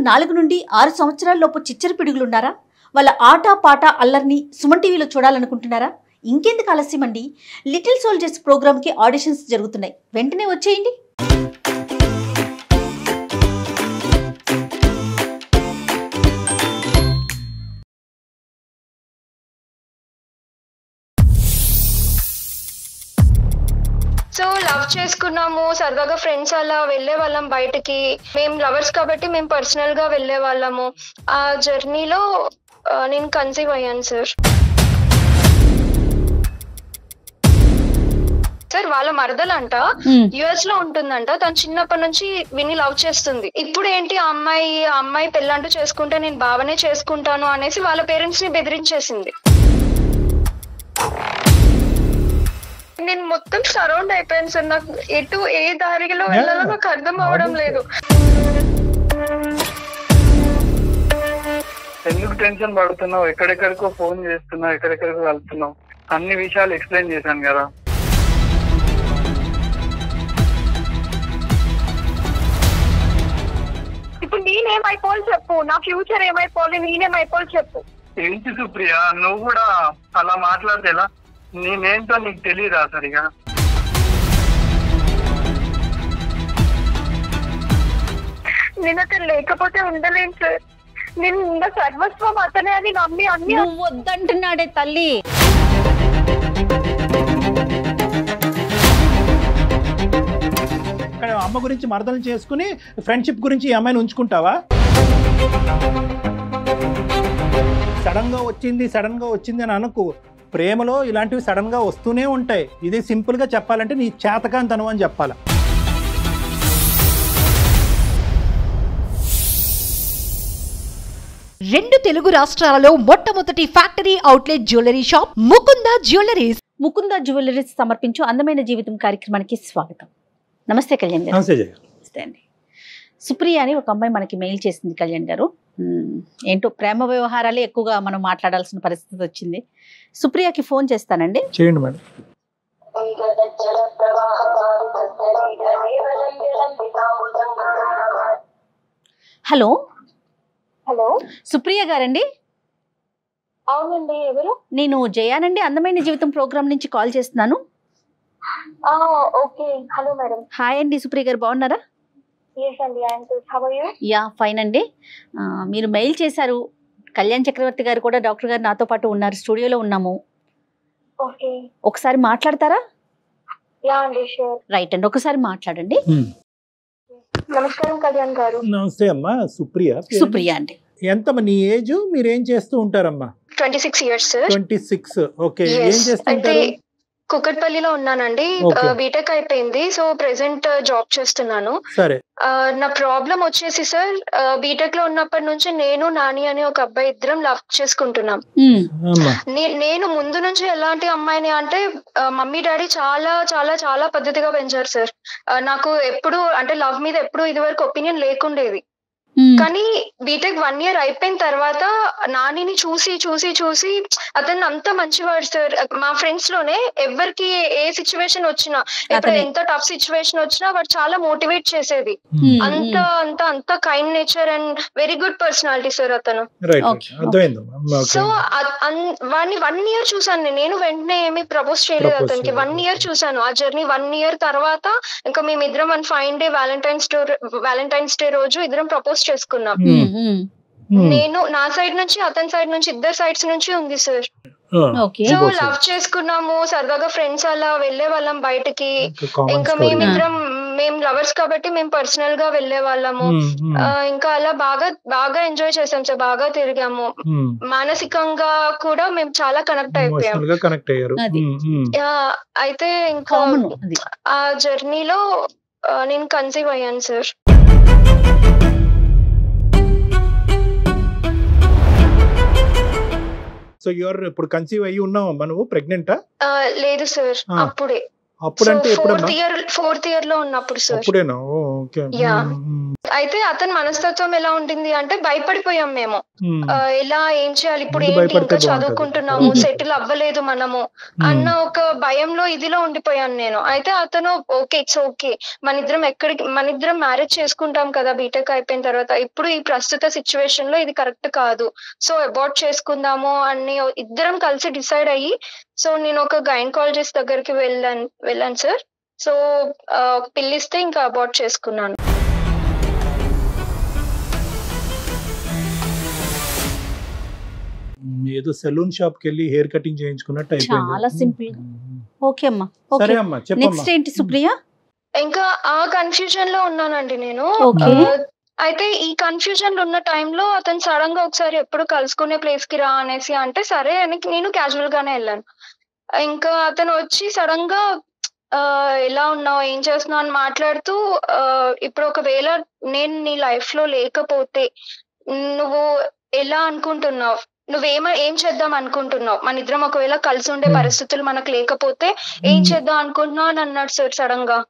నాలుగు నుండి ఆరు సంవత్సరాల లోపు చిచ్చర పిడుగులున్నారా వాళ్ళ ఆట పాట అల్లర్ని సుమన్ టీవీలో చూడాలనుకుంటున్నారా ఇంకెందుకు ఆలస్యం అండి లిటిల్ సోల్జర్స్ ప్రోగ్రామ్కి ఆడిషన్స్ జరుగుతున్నాయి వెంటనే వచ్చేయండి సో లవ్ చేసుకున్నాము సరదాగా ఫ్రెండ్స్ అలా వెళ్ళే వాళ్ళం బయటకి మేము లవర్స్ కాబట్టి మేము పర్సనల్ గా వెళ్ళే వాళ్ళము ఆ జర్నీలో ఆ, నేను కన్సీవ్ అయ్యాను సార్ సార్ వాళ్ళ మరదలంట యుఎస్ లో ఉంటుందంట తను చిన్నప్పటి నుంచి విని లవ్ చేస్తుంది ఇప్పుడు ఏంటి ఆ అమ్మాయి ఆ అమ్మాయి పెళ్ళంటూ చేసుకుంటే నేను బావనే చేసుకుంటాను అనేసి వాళ్ళ పేరెంట్స్ ని బెదిరించేసింది నేను మొత్తం సరౌండ్ అయిపోయాను సార్ నాకు ఎటు ఏ దారిలో వెళ్ళాలో నాకు అర్థం అవడం లేదు ఎందుకు టెన్షన్ పడుతున్నావు ఎక్కడెక్కడికో ఫోన్ చేస్తున్నావు ఎక్కడెక్కడికో వెళ్తున్నావు అన్ని విషయాలు ఎక్స్ప్లెయిన్ చేశాను కదా ఇప్పుడు నేనేమైపోవాలి చెప్పు నా ఫ్యూచర్ ఏమైపోవాలి నేనేమైపోవాలి చెప్పు ఏంటి సుప్రియ నువ్వు కూడా అలా మాట్లాడితే ఎలా నేనేంటో నీకు తెలియదా సరిగా నేను అతను లేకపోతే ఉండలేను సార్ నేను ఇంకా సర్వస్వం అతనే అని నమ్మి అన్ని నువ్వు వద్దంటున్నాడే తల్లి ఇక్కడ అమ్మ గురించి మరదలు చేసుకుని ఫ్రెండ్షిప్ గురించి ఈ అమ్మాయిని ఉంచుకుంటావా సడన్ గా వచ్చింది సడన్ గా వచ్చింది అని అనుకో ప్రేమలో ఇలాంటివి సడన్ గా వస్తూనే ఉంటాయి ఇది సింపుల్ గా చెప్పాలంటే నీ చేతకాంతనం అని చెప్పాలి రెండు తెలుగు రాష్ట్రాలలో మొట్టమొదటి factory outlet jewellery shop Mukunda jewelleries Mukunda jewelleries సమర్పించు అందమైన జీవితం కార్యక్రమానికి స్వాగతం నమస్తే కళ్యాణ్ గారు నమస్తే జయ నమస్తే అండి సుప్రియ అని ఒక అమ్మాయి మనకి మెయిల్ చేసింది కళ్యాణ్ గారు మ్మ్. ఏంటో ప్రేమ వ్యవహారాలే ఎక్కువగా మనం మాట్లాడాల్సిన పరిస్థితి వచ్చింది సుప్రియకి ఫోన్ చేస్తానండి చేయండి మేడం హలో హలో సుప్రియ గారండి అవునండి ఎవరు నేను జయానండి అందమైన జీవితం ప్రోగ్రామ్ నుంచి కాల్ చేస్తున్నాను ఓకే హలో మేడం హాయ్ అండి సుప్రియ గారు బాగున్నారా ఎస్ అండి I'm how you yeah fine అండి ఆ, మీరు మెయిల్ చేశారు కళ్యాణ్ చక్రవర్తి గారు కూడా డాక్టర్ గారు నాతో పాటు ఉన్నారు స్టూడియోలో ఉన్నాము ఓకే ఒకసారి మాట్లాడతారా యా అండి షూర్ రైట్ అండి ఒకసారి మాట్లాడండి నమస్కారం కళ్యాణ్ గారు నమస్తే అమ్మా సుప్రియ సుప్రియ అండి ఎంతమ్మా నీ ఏజ్ మీరు ఏం చేస్తూ ఉంటారమ్మా twenty six years sir twenty six okay ఏం Yes. అయితే చేస్తుంటారు కుక్కట్పల్లిలో ఉన్నానండి Okay. బీటెక్ అయిపోయింది సో ప్రెసెంట్ జాబ్ చేస్తున్నాను సరే ఆ, నా ప్రాబ్లం వచ్చేసి సార్ బీటెక్ లో ఉన్నప్పటి నుంచి నేను నాని అనే ఒక అబ్బాయి ఇద్దరం లవ్ చేసుకుంటున్నాం మ్మ్. అమ్మా నే- నేను ముందు నుంచి ఎలాంటి అమ్మాయిని అంటే ఆ, మమ్మీ డాడీ చాలా చాలా చాలా పద్ధతిగా పెంచారు సార్ ఆ, నాకు ఎప్పుడు అంటే లవ్ మీద ఎప్పుడు ఇదివరకు ఒపీనియన్ లేకుండేది మ్మ్. కానీ బీటెక్ వన్ ఇయర్ అయిపోయిన తర్వాత నానిని చూసి చూసి చూసి అతను అంత మంచివాడు సార్ మా ఫ్రెండ్స్ లోనే ఎవరికి ఏ సిచ్యువేషన్ వచ్చినా ఇప్పుడు అతనే. ఎంత టఫ్ సిచ్యువేషన్ వచ్చినా వాడు చాలా మోటివేట్ చేసేది మ్మ్. అంత అంత అంత kind nature and very good personality sir అతను రైట్ Okay. అర్థమైందమ్మా సో ఓకే వాడిని వన్ ఇయర్ చూసాను నేను. నేను వెంటనే ఏమి ప్రపోజ్ చేయలేదు Propose అతనికి చేయలేదు. వన్ ఇయర్ చూసాను ఆ జర్నీ వన్ ఇయర్ తర్వాత ఇంకా మేమిద్దరం one fine day Valentine's day Valentine's day రోజు ఇద్దరం ప్రపోజ్ చేసుకున్నాం మ్మ్. మ్మ్. నేను నా సైడ్ నుంచి అతని సైడ్ నుంచి ఇద్దరు సైడ్స్ నుంచి ఉంది సార్ ఓకే సో లవ్ చేసుకున్నాము సరదాగా ఫ్రెండ్స్ అలా వెళ్ళే వాళ్ళం బయటకి ఇంకా మేమిద్దరం మేము లవర్స్ కాబట్టి మేము పర్సనల్ గా వెళ్ళే వాళ్ళము ఆ, ఇంకా అలా బాగా బాగా ఎంజాయ్ చేసాం సార్ బాగా తిరిగాము మానసికంగా కూడా మేము చాలా కనెక్ట్ అయిపోయాం ఎమోషనల్ గా కనెక్ట్ అయ్యారు అది. మ్మ్, మ్మ్. ఆ, అయితే ఇంకా కామన్ అది ఆ జర్నీలో ఆ, నేను కన్సీవ్ అయ్యాను సార్ సో యువర్ ఇప్పుడు కన్సీవ్ అయ్యి ఉన్నావమ్మా నువ్వు ప్రెగ్నెంటా ఆ, లేదు సార్ ఆ. అప్పుడే అప్పుడంటే ఫోర్త్ ఎప్పుడమ్మా ఇయర్ ఫోర్త్ ఇయర్ లో ఉన్నప్పుడు సార్ అప్పుడేనా ఓ, ఓకే Yeah. మ్మ్, మ్మ్, అయితే అతని మనస్తత్వం ఎలా ఉంటుంది అంటే భయపడిపోయాం మేము మ్మ్. ఆ, ఎలా ఏం చేయాలి ఇప్పుడు ముందు ఏంటి భయపడితే ఇంకా బాగుంటది. చదువుకుంటున్నాము మ్మ్. సెటిల్ అవ్వలేదు మనము అన్న ఒక భయంలో ఇదిలో ఉండిపోయాను నేను అయితే అతను ఓకే ఇట్స్ ఓకే మన ఇద్దరం ఎక్కడికి మన ఇద్దరం మ్యారేజ్ చేసుకుంటాం కదా బీటెక్ అయిపోయిన తర్వాత ఇప్పుడు ఈ ప్రస్తుత సిచ్యువేషన్ లో ఇది కరెక్ట్ కాదు సో అబార్ట్ చేసుకుందాము అని ఇద్దరం కలిసి డిసైడ్ అయ్యి సో నేను ఒక గైనకాలజిస్ట్ దగ్గరికి వెళ్ళాను వెళ్ళాను సార్ సో పిల్లిస్తే ఇంకా అబార్ట్ చేసుకున్నాను మ్మ్, ఏదో సెలూన్ షాప్ కి వెళ్ళి హెయిర్ కటింగ్ చేయించుకున్నట్టు అయిపోయింది చాలా simple గా. మ్మ్. ఓకే అమ్మా సరే ఓకే అమ్మా నెక్స్ట్ చెప్పమ్మా ఏంటి సుప్రియ ఇంకా ఆ కన్ఫ్యూజన్ లో ఉన్నానండి నేను ఓకే. ఆ, అయితే ఈ కన్ఫ్యూజన్ లో ఉన్న టైంలో అతను సడన్ గా ఒకసారి ఎప్పుడు కలుసుకునే ప్లేస్ కి రా అనేసి అంటే సరే అని నేను క్యాజువల్ గానే వెళ్ళాను ఇంకా అతను వచ్చి సడన్ గా ఆ, ఎలా ఉన్నావు ఏం చేస్తున్నావు అని మాట్లాడుతూ ఆ, ఇప్పుడు ఒకవేళ నేను నీ లైఫ్ లో లేకపోతే నువ్వు ఎలా అనుకుంటున్నావు నువ్వేమ ఏం చేద్దాం అనుకుంటున్నావు మన ఇద్దరం ఒకవేళ కలిసి ఉండే Hmm. పరిస్థితులు మనకు లేకపోతే ఏం చేద్దాం అనుకుంటున్నావు అని అన్నాడు సార్ సడన్ గా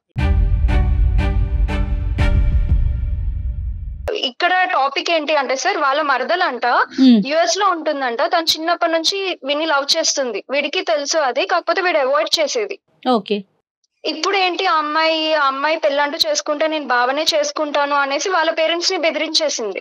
ఇక్కడ టాపిక్ ఏంటి అంటే సార్ వాళ్ళ మరదలంట మ్మ్. యుఎస్ లో ఉంటుందంట తను చిన్నప్పటి నుంచి విని లవ్ చేస్తుంది వీడికి తెలుసు అది కాకపోతే వీడు అవాయిడ్ చేసేది ఓకే ఇప్పుడు ఏంటి ఆ అమ్మాయి ఆ అమ్మాయి పెళ్ళంటూ చేసుకుంటే నేను బావనే చేసుకుంటాను అనేసి వాళ్ళ పేరెంట్స్ ని బెదిరించేసింది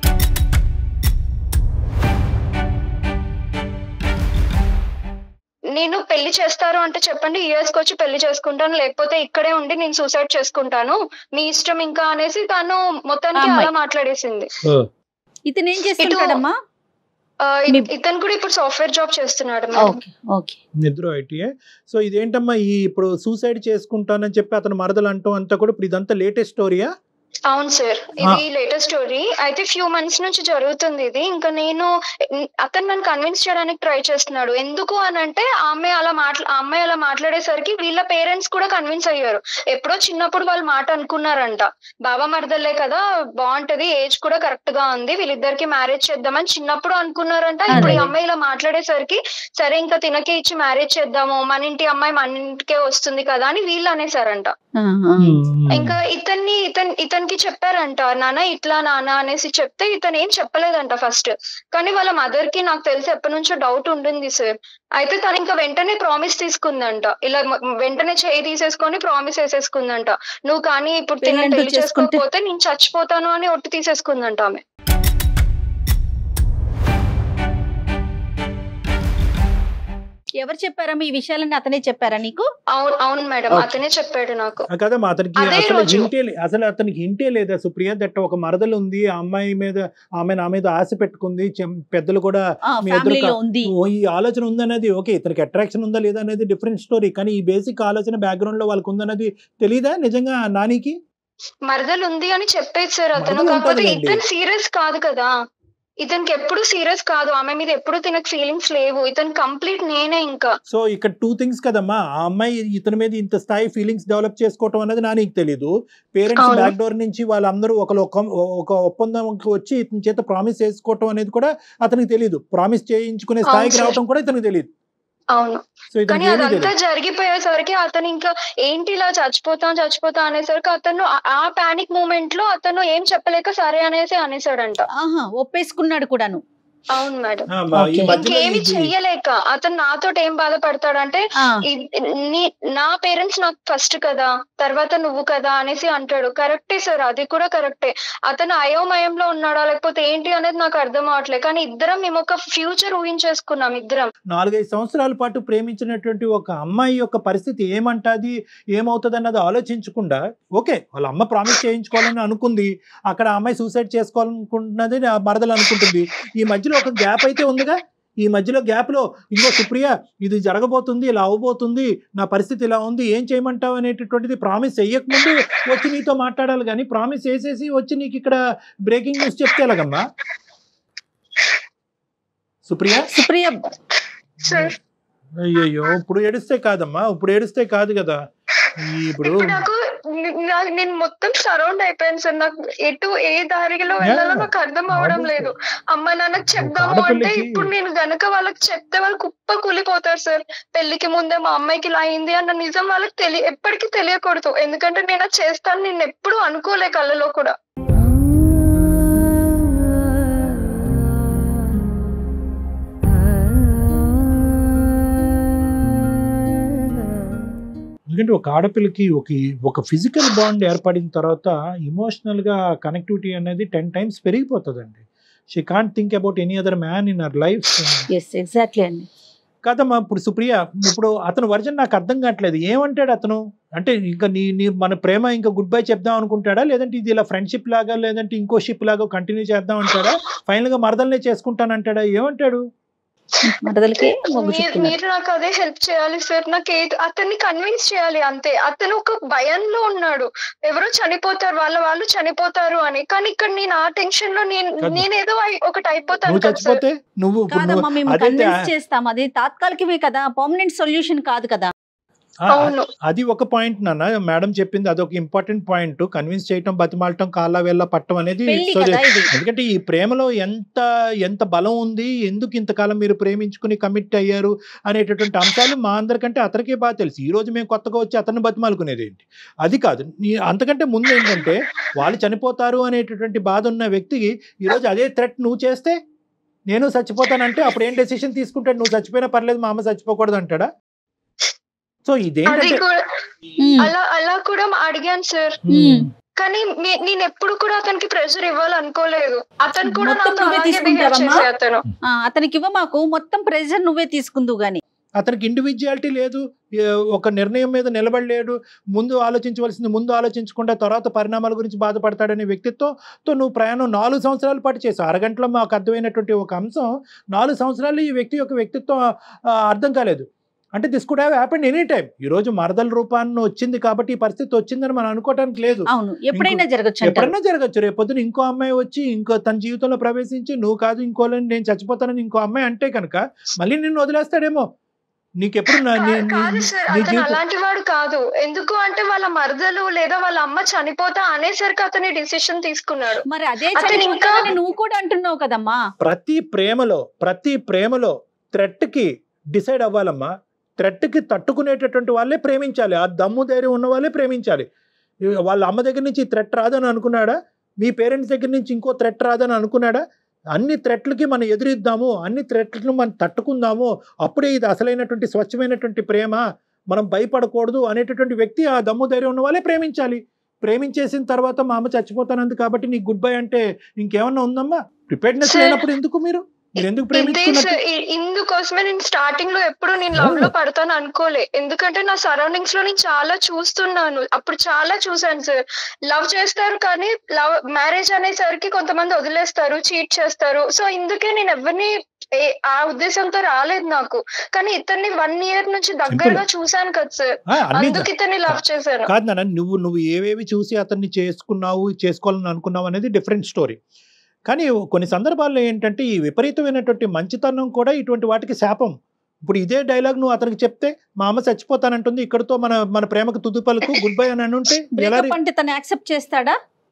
నేను పెళ్లి చేస్తారు అంటే చెప్పండి యుఎస్ కి వచ్చి పెళ్లి చేసుకుంటాను లేకపోతే ఇక్కడే ఉండి నేను సూసైడ్ చేసుకుంటాను మీ ఇష్టం ఇంకా అనేసి తను మొత్తానికి అమ్మాయి. అలా మాట్లాడేసింది ఓ, ఇతను ఏం చేస్తుంటాడమ్మా ఆ, ఇ- మీ- ఇతను కూడా ఇప్పుడు సాఫ్ట్వేర్ జాబ్ చేస్తున్నాడు మేడం. ఓకే ఓకే నిద్ర ఐటీఏ సో ఇదేంటమ్మా ఈ ఇప్పుడు సూసైడ్ చేసుకుంటానని చెప్పి అతను మరదలు అంటాం అంతా కూడా ఇప్పుడు ఇదంతా లేటెస్ట్ స్టోరీయా అవును సార్ ఇది లేటెస్ట్ స్టోరీ అయితే ఫ్యూ మంత్స్ నుంచి జరుగుతుంది ఇది ఇంకా నేను అతను నన్ను కన్విన్స్ చేయడానికి ట్రై చేస్తున్నాడు ఎందుకు అని అంటే ఆమె అలా మాట్లా ఆ అమ్మాయి అలా మాట్లాడేసరికి వీళ్ళ పేరెంట్స్ కూడా కన్విన్స్ అయ్యారు ఎప్పుడో చిన్నప్పుడు వాళ్ళు మాట అనుకున్నారంట బాబా మరదల్లే కదా బాగుంటది ఏజ్ కూడా కరెక్ట్ గా ఉంది వీళ్ళిద్దరికి మ్యారేజ్ చేద్దామని చిన్నప్పుడు అనుకున్నారంట ఇప్పుడు ఈ అదే. అమ్మాయి ఇలా మాట్లాడేసరికి సరే ఇంకా తినకే ఇచ్చి మ్యారేజ్ చేద్దాము మన ఇంటి అమ్మాయి మన ఇంటికే వస్తుంది కదా అని వీళ్ళు అనేసారంట ఇంకా ఇతన్ని ఇతన్ ఇతనికి చెప్పారంట నాన్న ఇట్లా నాన్న అనేసి చెప్తే ఇతను ఏం చెప్పలేదంట ఫస్ట్ కానీ వాళ్ళ మదర్ కి నాకు తెలిసి ఎప్పటి నుంచో డౌట్ ఉంటుంది సార్ అయితే తను ఇంకా వెంటనే ప్రామిస్ తీసుకుందంట ఇలా మ- వెంటనే చేయి తీసేసుకొని ప్రామిస్ వేసేసుకుందంట నువ్వు కానీ ఇప్పుడు తిని పెళ్ళంటూ పెళ్లి చేసుకుంటే- చేసుకోకపోతే నేను చచ్చిపోతాను అని ఒట్టు తీసేసుకుందంట ఆమె ఎవరు చెప్పారమ్మా ఈ విషయాలన్నీ అతనే చెప్పారా నీకు అవును అవును మేడం Okay. అతనే చెప్పాడు నాకు ఆ కదమ్మా అతనికి అదే అసలు రోజు. హింటే లే- అసలు అతనికి హింటే లేదా సుప్రియ దట్ట ఒక మరదలు ఉంది ఆ అమ్మాయి మీద ఆమె నా మీద ఆశ పెట్టుకుంది చెం- పెద్దలు కూడా ఆ, మీ ఇద్దరు ఫ్యామిలీలో క- ఉంది ఓ, ఈ ఆలోచన ఉందన్నది ఓకే ఇతనికి అట్రాక్షన్ ఉందా లేదా అనేది డిఫరెంట్ స్టోరీ కానీ ఈ బేసిక్ ఆలోచన బ్యాక్గ్రౌండ్ లో వాళ్ళకి ఉందన్నది తెలీదా నిజంగా నానికి మరదలు ఉంది అని చెప్పేది సార్ అతను మరదలు కాకపోతే ఉంటదిలేండి. ఇతను సీరియస్ కాదు కదా ఇతనికి ఎప్పుడు సీరియస్ కాదు ఆమె మీద ఎప్పుడు తినకు ఫీలింగ్స్ లేవు ఇతను కంప్లీట్ నేనే ఇంకా సో ఇక్కడ టూ థింగ్స్ కదమ్మా ఆ అమ్మాయి ఇతని మీద ఇంత స్థాయి ఫీలింగ్స్ డెవలప్ చేసుకోవటం అనేది నానికి తెలియదు పేరెంట్స్ అవును. బ్యాక్ డోర్ నుంచి వాళ్ళందరూ ఒక ఒక- ఒక ఒప్పందంకి వచ్చి ఇతని చేత ప్రామిస్ చేసుకోవటం అనేది కూడా అతనికి తెలియదు ప్రామిస్ చేయించుకునే అవును స్థాయికి సార్. రావటం కూడా ఇతనికి తెలియదు అవును సో ఇతనికి కానీ ఏమీ అదంతా తెలియదు జరిగిపోయేసరికి అతను ఇంకా ఏంటి ఇలా చచ్చిపోతాం చచ్చిపోతా అనేసరికి అతను ఆ- ఆ పానిక్ మూమెంట్ లో అతను ఏం చెప్పలేక సరే అనేసి అనేసాడంట ఆహా ఒప్పేసుకున్నాడు కూడాను అవును మేడం ఆ, మా- ఈ Okay. మధ్యలో ఇంకేమి ఇది- చెయ్యలేక అతను నాతో ఏం బాధపడతాడంటే ఆ, ఇ- నీ- నా పేరెంట్స్ నాకు ఫస్ట్ కదా తర్వాత నువ్వు కదా అనేసి అంటాడు కరెక్టే సార్ అది కూడా కరెక్టే అతను అయోమయంలో ఉన్నాడా లేకపోతే ఏంటి అనేది నాకు అర్థం అవట్లేదు కానీ ఇద్దరం మేము ఒక ఫ్యూచర్ ఊహించేసుకున్నాం ఇద్దరం నాలుగైదు సంవత్సరాల పాటు ప్రేమించినటువంటి ఒక అమ్మాయి యొక్క పరిస్థితి ఏమంటాది ఏమవుతుంది అన్నది ఆలోచించకుండా ఓకే వాళ్ళ అమ్మ ప్రామిస్ చేయించుకోవాలని అనుకుంది అక్కడ ఆ అమ్మాయి సూసైడ్ చేసుకోవాలనుకుంటున్నది నా మరదలు అనుకుంటుంది ఈ మధ్యలో ఒక గ్యాప్ అయితే ఉందిగా ఈ మధ్యలో గ్యాప్ లో ఇంకో సుప్రియ ఇది జరగబోతుంది ఇలా అవబోతుంది నా పరిస్థితి ఇలా ఉంది ఏం చేయమంటావు అనేటటువంటిది ప్రామిస్ చెయ్యకముందు వచ్చి నీతో మాట్లాడాలి కానీ ప్రామిస్ చేసేసి వచ్చి నీకు ఇక్కడ బ్రేకింగ్ న్యూస్ చెప్తే ఎలాగమ్మా సుప్రియ సుప్రియ సార్ అయ్యయ్యో ఇప్పుడు ఏడిస్తే కాదమ్మా ఇప్పుడు ఏడిస్తే కాదు కదా ఈ ఇప్పుడు ఇప్పుడు నాకు ని- నా- నేను మొత్తం సరౌండ్ అయిపోయాను సార్ నాకు ఎటు ఏ దారిలో వెళ్ళాలో Yeah. నాకు అర్థం అవడం Obviously. లేదు అమ్మ నాన్నకి చెప్దాము అంటే ఆడపిల్లకి- ఇప్పుడు నేను గనక వాళ్ళకి చెప్తే వాళ్ళు కుప్ప కూలిపోతారు సార్ పెళ్లికి ముందే మా అమ్మాయికి ఇలా అయింది అన్న నిజం వాళ్ళకి తెలియ ఎప్పటికీ తెలియకూడదు ఎందుకంటే నేను అది చేస్తాను నేను ఎప్పుడు అనుకోలే కళ్ళలో కూడా ఎందుకంటే ఒక ఆడపిల్లకి ఒక ఒక ఫిజికల్ బాండ్ ఏర్పడిన తర్వాత ఇమోషనల్ గా కనెక్టివిటీ అనేది టెన్ టైమ్స్ పెరిగిపోతుందండి she can't think about any other man in her life yes exactly అండి కదమ్మా ఇప్పుడు సుప్రియ ఇప్పుడు అతను వర్జన్ నాకు అర్థం కావట్లేదు ఏమంటాడు అతను అంటే ఇంకా నీ నీ మన ప్రేమ ఇంకా గుడ్ బై చెప్దాం అనుకుంటాడా లేదంటే ఇది ఇలా ఫ్రెండ్షిప్ లాగా లేదంటే ఇంకో షిప్ లాగా కంటిన్యూ చేద్దాం అంటాడా ఫైనల్ గా మరదల్నే చేసుకుంటానంటాడా ఏమంటాడు మరదలకి మొగ్గు మీరు చూపుతున్నారు మీరు నాకు అదే హెల్ప్ చేయాలి సార్ నాకు ఏది అతన్ని కన్విన్స్ చేయాలి అంతే అతను ఒక భయంలో ఉన్నాడు ఎవరో చనిపోతారు వాళ్ళ వాళ్ళు చనిపోతారు అని కానీ ఇక్కడ నేను ఆ టెన్షన్ లో నేను కాదు. నేనేదో అయి- ఒకటి అయిపోతాను నువ్వు కదా సార్ చచ్చిపోతే నువ్వు ఇప్పుడు కాదమ్మా నువ్వు- మేము అదైతే కన్విన్స్ చేస్తాం అది తాత్కాలికమే కదా పర్మనెంట్ సొల్యూషన్ కాదు కదా ఆ, అవును అది ఒక పాయింట్ నాన్న మేడం చెప్పింది అదొక ఇంపార్టెంట్ పాయింట్ కన్విన్స్ చేయటం బతిమాలటం కాళ్ళ వేళ్ళ పట్టం అనేది పెళ్లి so కదా ఇది ఎందుకంటే ఈ ప్రేమలో ఎంత ఎంత బలం ఉంది ఎందుకు ఇంతకాలం మీరు ప్రేమించుకుని కమిట్ అయ్యారు అనేటటువంటి అంశాలు మా అందరికంటే అతనికే బాగా తెలుసు ఈ రోజు మేము కొత్తగా వచ్చి అతన్ని బతిమాలుకునేది ఏంటి అది కాదు నీ- అంతకంటే ముందు ఏంటంటే వాళ్ళు చనిపోతారు అనేటటువంటి బాధ ఉన్న వ్యక్తికి ఈరోజు అదే థ్రెట్ నువ్వు చేస్తే నేను చచ్చిపోతానంటే అప్పుడు ఏం డెసిషన్ తీసుకుంటాడు నువ్వు చచ్చిపోయినా పర్లేదు మా అమ్మ చచ్చిపోకూడదు అంటాడా సో అది ఇదేంటంటే కూడా ఉమ్, అలా అలా కూడా అడిగాను సార్ ఉమ్. కానీ మీ- నేను ఎప్పుడు కూడా అతనికి ప్రెషర్ ఇవ్వాలనుకోలేదు అతను కూడా మొత్తం నాతో నువ్వే అలాగే బిహేవ్ తీసుకుంటావమ్మా? చేసే అతను ఆ, అతనికి ఇవ్వ మాకు మొత్తం ప్రెజర్ నువ్వే తీసుకుందువు గాని అతనికి ఇండివిజువాలిటీ లేదు ఏ, ఒక నిర్ణయం మీద నిలబడలేడు ముందు ఆలోచించవలసింది ముందు ఆలోచించకుండా తర్వాత పరిణామాల గురించి బాధపడతాడనే వ్యక్తిత్వంతో నువ్వు ప్రయాణం నాలుగు సంవత్సరాల పాటు చేసావు అరగంటలో మాకు అర్థమైనటువంటి ఒక అంశం నాలుగు సంవత్సరాలు ఈ వ్యక్తి యొక్క వ్యక్తిత్వం ఆ, అర్థం కాలేదు అంటే this could have happened any time ఈ రోజు మరదల రూపాన్ని వచ్చింది కాబట్టి ఈ పరిస్థితి వచ్చిందని మనం అనుకోవడానికి లేదు అవును ఎప్పుడైనా జరగచ్చు అంటారు ఎప్పుడన్నా జరగచ్చు రేపు పొద్దున ఇంకో అమ్మాయి వచ్చి ఇంకో తన జీవితంలో ప్రవేశించి నువ్వు కాదు ఇంకోలని నేను చచ్చిపోతానని ఇంకో అమ్మాయి అంటే కనుక మళ్ళీ నిన్ను వదిలేస్తాడేమో నీకెప్పుడు నా- నీ- నీ- కాదు సార్ నీ అతను జీవితం అలాంటి వాడు కాదు ఎందుకు అంటే వాళ్ళ మరదలు లేదా వాళ్ళ అమ్మ చనిపోతా అనేసరికి అతని డిసిషన్ తీసుకున్నాడు మరి అదే అతను ఇంకా- చనిపోతానని నువ్వు కూడా అంటున్నావు కదమ్మా ప్రతి ప్రేమలో ప్రతి ప్రేమలో థ్రెట్కి డిసైడ్ అవ్వాలమ్మా థ్రెట్కి తట్టుకునేటటువంటి వాళ్ళే ప్రేమించాలి ఆ దమ్ము ధైర్యం ఉన్న వాళ్ళే ప్రేమించాలి ఇ- వాళ్ళ అమ్మ దగ్గర నుంచి థ్రెట్ రాదని అనుకున్నాడా మీ పేరెంట్స్ దగ్గర నుంచి ఇంకో థ్రెట్ రాదని అనుకున్నాడా అన్ని థ్రెట్లకి మనం ఎదురిద్దాము అన్ని థ్రెట్లను మనం తట్టుకుందాము అప్పుడే ఇది అసలైనటువంటి స్వచ్ఛమైనటువంటి ప్రేమ మనం భయపడకూడదు అనేటటువంటి వ్యక్తి ఆ దమ్ము ధైర్యం ఉన్న వాళ్ళే ప్రేమించాలి ప్రేమించేసిన తర్వాత మా అమ్మ చచ్చిపోతానంది కాబట్టి నీకు గుడ్ బై అంటే ఇంకేమన్నా ఉందమ్మా ప్రిపేర్నెస్ Sir, లేనప్పుడు ఎందుకు మీరు మీరు ఎందుకు ఇదే ప్రేమించుకున్నట్టు సార్, ఇ- ఇందుకోసమే నేను స్టార్టింగ్ లో ఎప్పుడు నేను లవ్ లో పడతాను అనుకోలే ఎందుకంటే నా సరౌండింగ్స్ లో నేను చాలా చూస్తున్నాను అప్పుడు చాలా చూసాను సార్ లవ్ చేస్తారు కానీ లవ్ మ్యారేజ్ అనేసరికి కొంతమంది వదిలేస్తారు చీట్ చేస్తారు సో ఇందుకే నేను ఎవరిని ఏ- ఆ ఉద్దేశంతో రాలేదు నాకు కానీ ఇతన్ని వన్ ఇయర్ నుంచి దగ్గరగా చూసాను కదా సార్ ఆ, అన్ని అందుకు ఇతన్ని లవ్ చేశాను కాదు నాన్న నువ్వు నువ్వు ఏవేవి చూసి అతన్ని చేసుకున్నావు చేసుకోవాలని అనుకున్నావు అనేది డిఫరెంట్ స్టోరీ కానీ కొన్ని సందర్భాల్లో ఏంటంటే ఈ విపరీతమైనటువంటి మంచితనం కూడా ఇటువంటి వాటికి శాపం ఇప్పుడు ఇదే డైలాగ్ నువ్వు అతనికి చెప్తే మా అమ్మ చచ్చిపోతానంటుంది ఇక్కడతో మన మన ప్రేమకు తుది పలుకు గుడ్ బై అని అనుంటే ఎలా బ్రేకప్ అంటే తను యాక్సెప్ట్ చేస్తాడా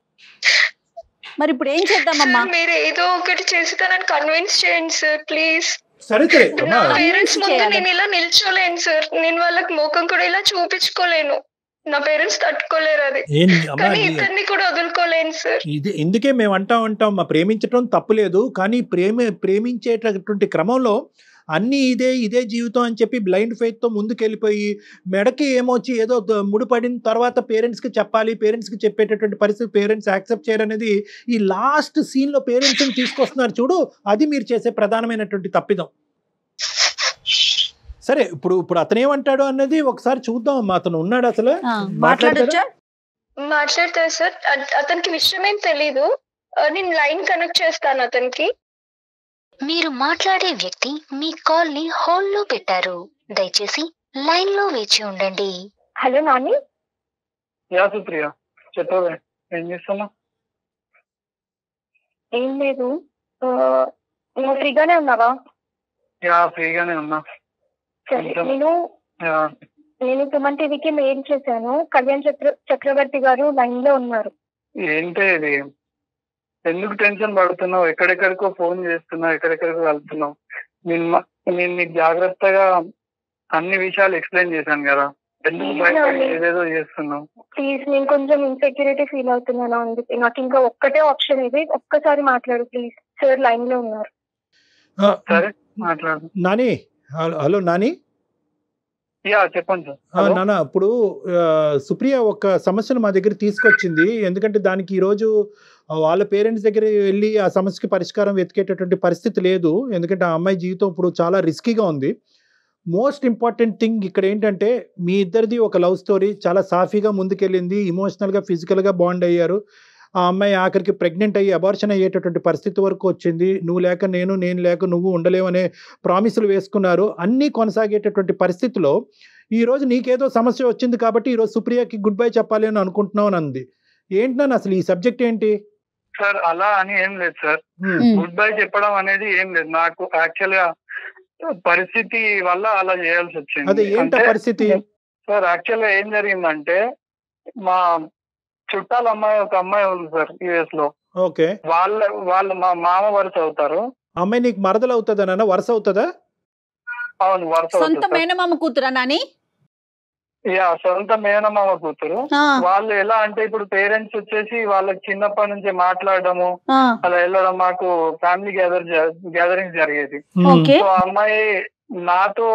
మరి ఇప్పుడు ఏం చేద్దామమ్మా సార్, మీరు ఏదో ఒకటి చేసి తనని కన్విన్స్ చేయండి సార్ ప్లీజ్ సరే సరే నా అమ్మా, పేరెంట్స్ ముందు చేయాలి. నేను ఇలా నిల్చోలేను సార్ నేను వాళ్ళకి ముఖం కూడా ఇలా చూపించుకోలేను నా పేరెంట్స్ తట్టుకోలేరు అది ఏం అమ్మా కానీ నీ- ఇతన్ని కూడా వదులుకోలేను సార్ ఇది ఇందుకే మేము అంటా ఉంటాం మా ప్రేమించడం తప్పులేదు కానీ ప్రేమ ప్రేమించేటటువంటి క్రమంలో అన్నీ ఇదే ఇదే జీవితం అని చెప్పి బ్లైండ్ ఫెయిత్తో ముందుకెళ్ళిపోయి మెడకి ఏమొచ్చి ఏదో ద- ముడిపడిన తర్వాత పేరెంట్స్కి చెప్పాలి పేరెంట్స్కి చెప్పేటటువంటి పరిస్థితి పేరెంట్స్ యాక్సెప్ట్ చేయరనేది ఈ లాస్ట్ సీన్లో పేరెంట్స్ని తీసుకొస్తున్నారు చూడు అది మీరు చేసే ప్రధానమైనటువంటి తప్పిదం సరే ఇప్పుడు ఇప్పుడు అతను ఏమంటాడు అన్నది ఒకసారి చూద్దాం అమ్మా అతను ఉన్నాడు అసలు ఆ, మాట్లాడొచ్చా మాట్లాడతారు సార్ అత- అతనికి విషయం ఏం తెలీదు ఆ, నేను లైన్ కనెక్ట్ చేస్తాను అతనికి మీరు మాట్లాడే వ్యక్తి మీ కాల్ ని హోల్డ్ లో పెట్టారు దయచేసి లైన్ లో వేచి ఉండండి హలో నాని యా సుప్రియ చెప్పవే ఏం చేస్తున్నా ఏం లేదు నువ్వు ఫ్రీగానే ఉన్నావా యా ఫ్రీగానే ఉన్నా సరే కొంచెం. నేను యా నేను సుమన్ టీవీకి మెయిల్ చేశాను కళ్యాణ్ చక్ర చక్రవర్తి గారు లైన్ లో ఉన్నారు ఏంటే ఇది ఎందుకు టెన్షన్ పడుతున్నావు ఎక్కడెక్కడికో ఫోన్ చేస్తున్నావు ఎక్కడెక్కడికో వెళ్తున్నావు నేను మ- నేను నీకు జాగ్రత్తగా అన్ని విషయాలు ఎక్స్ప్లెయిన్ చేశాను కదా ఎందుకు బయట ఏదేదో చేస్తున్నావు ప్లీజ్ నేను కొంచెం ఇన్సెక్యూరిటీ ఫీల్ అవుతున్నాను అందుకే నాకు ఇంకా ఒక్కటే ఆప్షన్ ఇది ఒక్కసారి మాట్లాడు ప్లీజ్ సార్ లైన్ లో ఉన్నారు ఆ, సరే మాట్లాడు Nani hello hello Nani yeah చెప్పండి సార్ ఆ, నాన్న ఇప్పుడు ఆ, సుప్రియ ఒక సమస్యను మా దగ్గర తీసుకొచ్చింది ఎందుకంటే దానికి ఈరోజు ఆ, వాళ్ళ పేరెంట్స్ దగ్గర వెళ్ళి ఆ సమస్యకి పరిష్కారం వెతికేటటువంటి పరిస్థితి లేదు ఎందుకంటే ఆ అమ్మాయి జీవితం ఇప్పుడు చాలా రిస్కీగా ఉంది మోస్ట్ ఇంపార్టెంట్ థింగ్ ఇక్కడ ఏంటంటే మీ ఇద్దరిది ఒక లవ్ స్టోరీ చాలా సాఫీగా ముందుకెళ్ళింది ఇమోషనల్గా ఫిజికల్గా బాండ్ అయ్యారు ఆ అమ్మాయి ఆఖరికి ప్రెగ్నెంట్ అయ్యి అబార్షన్ అయ్యేటటువంటి పరిస్థితి వరకు వచ్చింది నువ్వు లేక నేను నేను లేక నువ్వు ఉండలేవనే ప్రామిసులు వేసుకున్నారు అన్నీ కొనసాగేటటువంటి పరిస్థితిలో ఈ రోజు నీకేదో సమస్య వచ్చింది కాబట్టి ఈరోజు సుప్రియకి గుడ్ బై చెప్పాలి అని అనుకుంటున్నావు అని అంది ఏంటి నాన్న అసలు ఈ సబ్జెక్ట్ ఏంటి సార్ అలా అని ఏం లేదు సార్ హ్మ్. ఉమ్. గుడ్ బై చెప్పడం అనేది ఏం లేదు నాకు యాక్చువల్ గా పరిస్థితి వల్ల అలా చేయాల్సి అదే వచ్చింది ఏంట అంటే పరిస్థితి సార్ యాక్చువల్ గా ఏం జరిగిందంటే మా చుట్టాల అమ్మాయి ఒక అమ్మాయి ఉంది సార్ యుఎస్ లో ఓకే వాళ్ళ వాళ్ళు మా మామ వరుస అవుతారు ఆ అమ్మాయి నీకు మరదలు అవుతుందా నాన్న వరుస అవుతుందా అవును వరుస సొంత అవుతుంది సార్. మేనమామ కూతురా నాని యా సొంత మేనమామ కూతురు ఆ, వాళ్ళు ఎలా అంటే ఇప్పుడు పేరెంట్స్ వచ్చేసి వాళ్ళకి చిన్నప్పటి నుంచి మాట్లాడడము ఆ, అలా వెళ్ళడం మాకు ఫ్యామిలీ గ్యాదర్ గ్యాదరింగ్ జరిగేది హ్మ్. ఓకే సో ఆ అమ్మాయి నాతో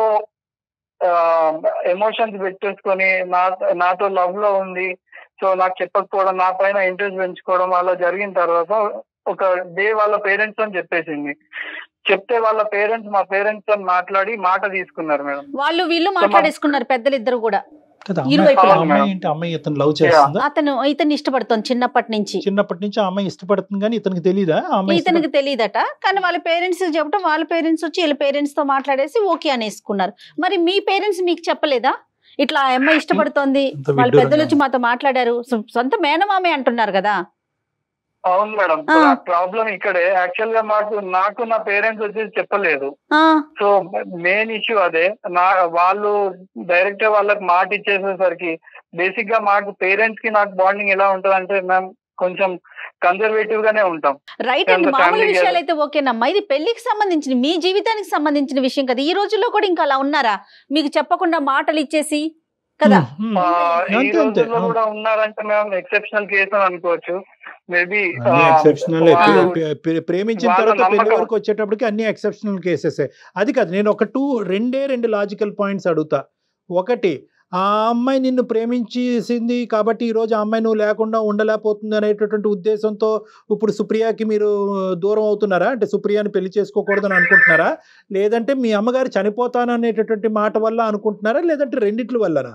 ఎమోషన్స్ పెట్టేసుకొని నా నాతో లవ్ లో ఉంది సో నాకు చెప్పకపోవడం నా పైన ఇంట్రెస్ట్ పెంచుకోవడం అలా జరిగిన తర్వాత ఒక డే వాళ్ళ పేరెంట్స్ అని చెప్పేసింది చెప్తే వాళ్ళ పేరెంట్స్ మా పేరెంట్స్ తో మాట్లాడి మాట తీసుకున్నారు మేడం వాళ్ళు వీళ్ళు మాట్లాడేసుకున్నారు పెద్దలు ఇద్దరు కూడా కదా ఇరు అమ్మాయి వైపులా. ఆ అమ్మాయి ఏంటి అమ్మాయి ఇతను లవ్ చేస్తుందా అతను ఇతన్ని ఇష్టపడుతోంది చిన్నప్పటి నుంచి చిన్నప్పటి నుంచి ఆ అమ్మాయి ఇష్టపడుతుంది కానీ ఇతనికి తెలీదా ఆ అమ్మాయి ఇతనికి తెలియదట కానీ వాళ్ళ పేరెంట్స్ చెప్పడం వాళ్ళ పేరెంట్స్ వచ్చి వీళ్ళ పేరెంట్స్ తో మాట్లాడేసి ఓకే అనేసుకున్నారు మరి మీ పేరెంట్స్ మీకు చెప్పలేదా ఇట్లా ఆ అమ్మాయి ఇష్టపడుతోంది అంత వాళ్ళ విడ్డూరంగా పెద్దలు వచ్చి మాతో మాట్లాడారు సొ- సొంత మేనమామే అంటున్నారు కదా అవును మేడం ఆ. ప్రాబ్లం ఇక్కడే యాక్చువల్ గా మాకు నాకు నా పేరెంట్స్ వచ్చేసి చెప్పలేదు ఆ, సో మెయిన్ ఇష్యూ అదే నా వాళ్ళు డైరెక్ట్ వాళ్ళకి మాట ఇచ్చేసేసరికి బేసిక్ గా మాకు పేరెంట్స్ కి నాకు బాండింగ్ ఎలా ఉంటది అంటే మ్యామ్ కొంచెం కన్జర్వేటివ్ గానే ఉంటాం రైట్ అండి ఎంత మామూలు family విషయాలు గారు. అయితే ఓకేనమ్మా ఇది పెళ్లికి సంబంధించిన మీ జీవితానికి సంబంధించిన విషయం కదా ఈ రోజుల్లో కూడా ఇంకా అలా ఉన్నారా మీకు చెప్పకుండా మాటలు ఇచ్చేసి కదా హ్మ్. ఆ, ఈ అంతే అంతే రోజుల్లో కూడా ఉన్నారంటే మేము ఎక్సెప్షనల్ కేసు అని అనుకోవచ్చు మేబీ అన్ని ఎక్సెప్షనల్ ప్రేమించిన వాళ్ళ తర్వాత పెళ్లి నమ్మకం. వరకు వచ్చేటప్పటికి అన్ని ఎక్సెప్షనల్ కేసెస్ అది కాదు నేను ఒక టూ రెండే రెండు లాజికల్ పాయింట్స్ అడుగుతా ఒకటి ఆ అమ్మాయి నిన్ను ప్రేమించేసింది కాబట్టి ఈ రోజు ఆ అమ్మాయి నువ్వు లేకుండా ఉండలేకపోతుంది అనేటటువంటి ఉద్దేశంతో ఇప్పుడు సుప్రియాకి మీరు దూరం అవుతున్నారా అంటే సుప్రియాని పెళ్లి చేసుకోకూడదని అనుకుంటున్నారా లేదంటే మీ అమ్మగారు చనిపోతాననేటటువంటి మాట వల్ల అనుకుంటున్నారా లేదంటే రెండిట్ల వల్లనా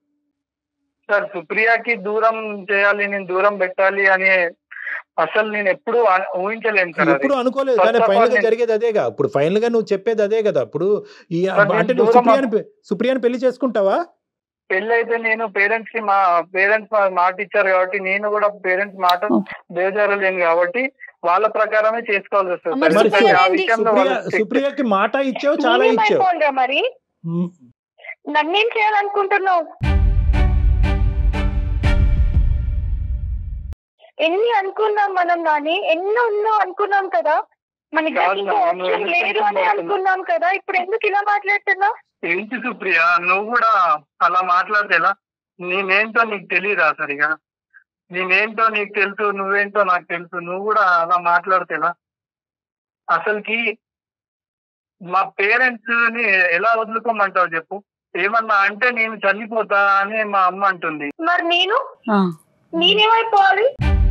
సార్ సుప్రియాకి దూరం చేయాలి నేను దూరం పెట్టాలి అని అసలు నేను ఎప్పుడు ఊహించలేను సార్ అది. ఎప్పుడు అనుకోలేదు First కానీ of all ఫైనల్ గా నేను- జరిగేది అదేగా ఇప్పుడు ఫైనల్ గా నువ్వు చెప్పేది అదే కదా ఇప్పుడు ఈ But నేను అంటే నువ్వు దూరం సుప్రియాని పె- సుప్రియాని పెళ్లి చేసుకుంటావా పెళ్లి అయితే నేను పేరెంట్స్ కి మా పేరెంట్స్ మాట ఇచ్చారు కాబట్టి నేను కూడా పేరెంట్స్ మాట బేజారలేను కాబట్టి వాళ్ళ ప్రకారమే చేసుకోవాల్సి వస్తుంది మరి సార్. సుప్రియ ఎందుకంటే ఆ ఏంటి? విషయంలో సుప్రియ వాళ్ళు strict. సుప్రియకి మాట ఇచ్చావు చాలా ఇచ్చావు నేనేమైపోయినా మరి ఉమ్, నన్నేం చేయాలనుకుంటున్నావు ఎన్ని అనుకున్నాం మనం కానీ ఎన్నో ఎన్నో అనుకున్నాం కదా మన ఇద్దరికి ఇంకో కాదు, ఆప్షన్ నువ్వు లేదు అని ఎందుకు అనుకున్నాం కదా ఇప్పుడు ఎందుకు ఇలా మాట్లాడుతున్నావు ఏంటి సుప్రియ నువ్వు కూడా అలా మాట్లాడితే ఎలా నేనేంటో నీకు తెలియదా సరిగా నేనేంటో నీకు తెలుసు నువ్వేంటో నాకు తెలుసు నువ్వు కూడా అలా మాట్లాడితే ఎలా అసలుకి మా పేరెంట్స్ ని ఎలా వదులుకోమంటావు చెప్పు ఏమన్నా అంటే నేను చనిపోతా అని మా అమ్మ అంటుంది మరి నేను ఆ, నేనేమైపోవాలి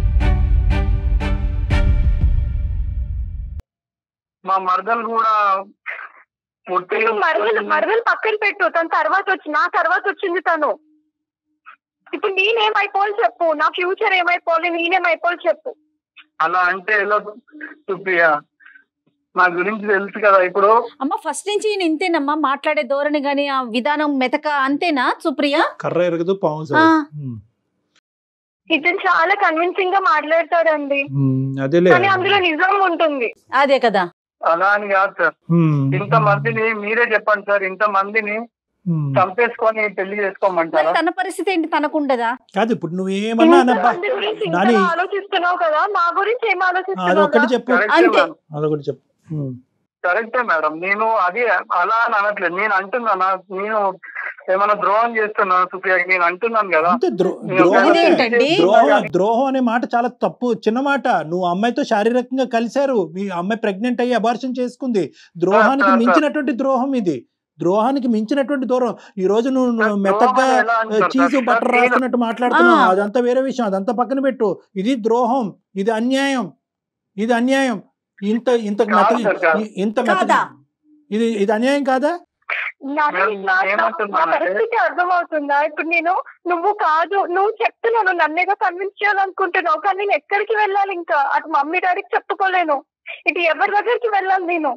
మా మరదలు కూడా పుట్టి నువ్వు మరదలు మరదలు పక్కన పెట్టు తన తర్వాత వచ్చి నా తర్వాత వచ్చింది తను ఇప్పుడు నేనేమైపోవాలి చెప్పు నా ఫ్యూచర్ ఏమైపోవాలి నేనేమైపోవాలి చెప్పు అలా అంటే ఎలా సుప్రియ నా గురించి తెలుసు కదా ఇప్పుడు అమ్మ ఫస్ట్ నుంచి ఈయన ఇంతేనమ్మా మాట్లాడే ధోరణి గాని ఆ విధానం మెతక అంతేనా సుప్రియ కర్ర ఎరగదు పాము ఆ. సాగు. ఉమ్, ఇతను చాలా కన్విన్సింగ్ గా మాట్లాడతాడండి ఉమ్, అదేలే కానీ అందులో నిజం ఉంటుంది అదే కదా అలా అని కాదు సార్ ఉమ్, ఇంత మందిని మీరే చెప్పండి సార్ ఇంత మందిని ఉమ్. చంపేసుకొని పెళ్లి మరి చేసుకోమంటారా తన పరిస్థితి ఏంటి తనకుండదా కాదు ఇప్పుడు నువ్వేమన్నా అనబ్బా ఇంత మంది గురించి ఇంతలా నాని ఆలోచిస్తున్నావు కదా మా గురించి ఏం ఆలోచిస్తున్నావు అదొక్కటి చెప్పు కరెక్టే అంతే. మేడం అదొకటి చెప్పు ఉమ్. కరెక్టే మేడం నేను అది అలా అని అనట్లేదు నేను అంటున్నానా నేను ఏమైనా ద్రోహం చేస్తున్నాను సుప్రియకి నేను అంటున్నాను కదా అంతే ద్రో నేను ద్రోహం ఒకవేళ ఇదేంటండి? ద్రోహం ద్రోహం అనే మాట చాలా తప్పు చిన్న మాట నువ్వు అమ్మాయితో శారీరకంగా కలిశారు మీ అమ్మాయి ప్రెగ్నెంట్ అయ్యి అబార్షన్ చేసుకుంది ద్రోహానికి సార్, సార్. మించినటువంటి ద్రోహం ఇది ద్రోహానికి మించినటువంటి దూరం ఈ రోజు నువ్వు నువ్వు సార్, మెత్తగా ద్రోహం ఎలా అంటారు చీజు సార్? బట్టర్ నేను- రాస్తున్నట్టు మాట్లాడుతున్నావు ఆ. అదంతా వేరే విషయం అదంతా పక్కన పెట్టు ఇది ద్రోహం ఇది అన్యాయం ఇది అన్యాయం ఇంత ఇంత కాదు మెత్త సార్, కాదు. ఇ- ఇంత మెత్త కాదా? ఇది ఇది అన్యాయం కాదా నాకు మేడం, నా- ఏమంటున్నా నా అంటే- పరిస్థితి అర్థమవుతుందా ఇప్పుడు నేను నువ్వు కాదు నువ్వు చెప్తున్నావు నువ్వు నన్నేగా కన్విన్స్ చేయాలనుకుంటున్నావు కానీ నేను ఎక్కడికి వెళ్ళాలి ఇంకా అటు మమ్మీ డాడీకి చెప్పుకోలేను ఇటు ఎవరి దగ్గరికి వెళ్ళాలి నేను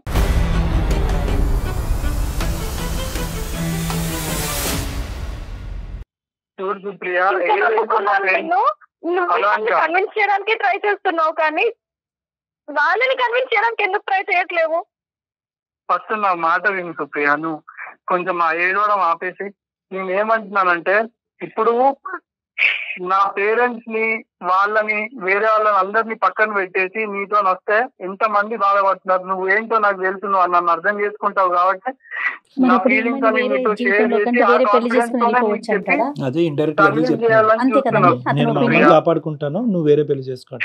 చూడు సుప్రియ ఇంకా ఏదైనా నమ్ముకున్నాను సరే, నేను నువ్వు అలా నన్ను అంటా. కన్విన్స్ చేయడానికి ట్రై చేస్తున్నావు కానీ వాళ్ళని కన్విన్స్ చేయడానికి ఎందుకు ట్రై చేయట్లేవు ఫస్ట్ నా మాట విను సుప్రియ నువ్వు కొంచెం ఆ ఏడవడం ఆపేసి నేను ఏమంటున్నానంటే ఇప్పుడు నా పేరెంట్స్ ని వాళ్ళని వేరే వాళ్ళని అందరినీ పక్కన పెట్టేసి నీతో వస్తే ఎంత మంది బాధపడుతున్నారు నువ్వు ఏంటో నాకు తెలుసు నువ్వు నన్ను అర్థం చేసుకుంటావు కాబట్టి మరి నా ఇప్పుడు ఫీలింగ్స్ ఏమైంది? అన్ని వేరే నీతో షేర్ జీవితంలో చేసి కంటే ఆ వేరే పెళ్లి కాన్ఫిడెన్స్ చేసుకుని తోనే వెళ్ళిపోవచ్చు నీకు చెప్పి అంటాడా అదే ఇండైరెక్ట్ గా కన్విన్స్ చెప్తున్నా చేయాలని అంతే కదండి చూస్తున్నావు అతని నేను మా ఒపీనియన్ అమ్మని కాపాడుకుంటాను నువ్వు వేరే పెళ్లి చేసుకోండి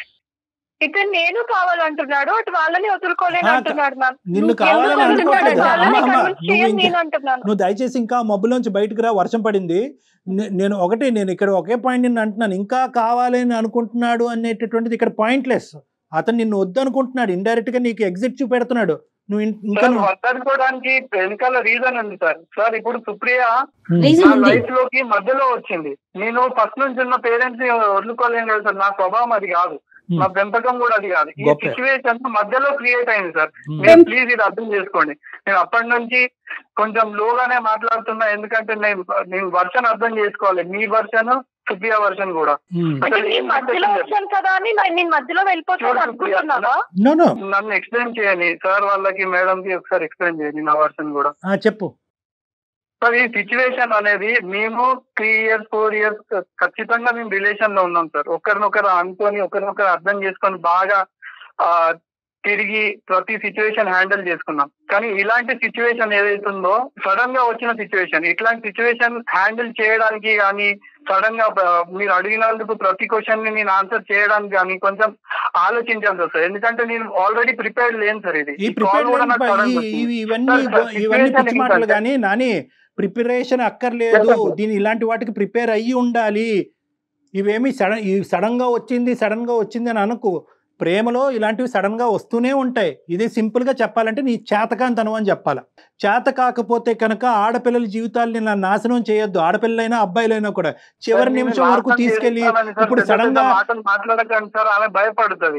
ఇక నేను కావాలంటున్నాడు అటు వాళ్ళని వదులుకోలేను ఆ, అంటున్నాడు మ్యామ్ నిన్ను నువ్వు కావాలని ఎందుకు అనుకోవట్లేదు. అంటున్నాడు? అమ్మ, వాళ్ళని అమ్మ, convince నువ్వు చేయను ఇంకా- నేను అంటున్నాను నువ్వు దయచేసి ఇంకా మబ్బులోంచి బయటకు రా వర్షం పడింది నే- నేను ఒకటి నేను ఇక్కడ ఒకే పాయింట్ నిన్ను అంటున్నాను ఇంకా కావాలని అనుకుంటున్నాడు అనేటటువంటిది ఇక్కడ పాయింట్లెస్ అతను నిన్ను వద్దనుకుంటున్నాడు ఇండైరెక్ట్ గా నీకు ఎగ్జిట్ చూపెడుతున్నాడు నువ్వు ఇం- ఇంకా సార్ నువ్వు వద్దనుకోవడానికి వెనకాల రీజన్ ఉంది సార్ సార్ ఇప్పుడు సుప్రియ ఉమ్. రీజన్ నా ఉంది లైఫ్ లోకి మధ్యలో వచ్చింది నేను ఫస్ట్ నుంచి ఉన్న పేరెంట్స్ ని వదులుకోలేను కదా సార్ నా స్వభావం అది కాదు Hmm. నా పెంపకం కూడా అది కాదు ఈ గొప్ప. సిచ్యువేషన్ మధ్యలో క్రియేట్ అయింది సార్ Hmm. మీరు ప్లీజ్ ఇది అర్థం చేసుకోండి నేను అప్పటి నుంచి కొంచెం లోగానే మాట్లాడుతున్నా ఎందుకంటే నేను నేను వర్షన్ అర్థం చేసుకోవాలి మీ వర్షన్ సుప్రియ వర్షన్ కూడా ఉమ్. అంటే నీ మధ్యలో వచ్చాను కదా అని నా- నేను మధ్యలో వెళ్ళిపోతాను అనుకుంటున్నావా నో నో నన్ను ఎక్స్ప్లెయిన్ చేయని సార్ వాళ్ళకి మేడం కి ఒకసారి ఎక్స్ప్లెయిన్ చేయండి నా వర్షన్ కూడా ఆ, చెప్పు సార్ ఈ సిచ్యువేషన్ అనేది మేము త్రీ ఇయర్స్ ఫోర్ ఇయర్స్ ఖచ్చితంగా మేము రిలేషన్ లో ఉన్నాం సార్ ఒకరినొకరు అనుకొని ఒకరినొకరు అర్థం చేసుకొని బాగా ఆ, తిరిగి ప్రతి సిచ్యువేషన్ హ్యాండిల్ చేసుకున్నాం కానీ ఇలాంటి సిచ్యువేషన్ ఏదైతుందో సడన్ గా వచ్చిన సిచ్యువేషన్ ఇట్లాంటి సిచ్యువేషన్ హ్యాండిల్ చేయడానికి కానీ సడన్ గా ఆ, మీరు అడిగినందుకు ప్రతి క్వశ్చన్ ని నేను ఆన్సర్ చేయడానికి కానీ కొంచెం ఆలోచించాల్సి వస్తుంది ఎందుకంటే నేను ఆల్రెడీ ప్రిపేర్డ్ లేను సార్ ఇది ఈ ఈ call ప్రిపేర్ కూడా నాకు sudden గా వచ్చింది. ఇవన్నీ సార్, సార్, ఇవన్నీ situation పిచ్చి మాటలు ఏంటంటే- కానీ నాని ప్రిపరేషన్ అక్కర్లేదు చెప్పండి. దీని ఇలాంటి వాటికి ప్రిపేర్ అయ్యి ఉండాలి ఇవేమి సడన్ ఈ సడన్ గా వచ్చింది సడన్ గా వచ్చింది అని అనుకో ప్రేమలో ఇలాంటివి సడన్ గా వస్తూనే ఉంటాయి ఇది సింపుల్ గా చెప్పాలంటే నీ చేతకాంతనం అని చెప్పాలి చేత కాకపోతే కనుక ఆడపిల్లల జీవితాల్ని నా నాశనం చేయొద్దు ఆడపిల్లలైనా అబ్బాయిలైనా కూడా చివరి సార్, నిమిషం నేను వరకు అర్థం తీసుకెళ్లి చేసుకోవాలని సార్, ఇప్పుడు పెద్ద సడన్ పెద్ద గా మాటలు మాట్లాడకండి సార్ ఆమె భయపడుతుంది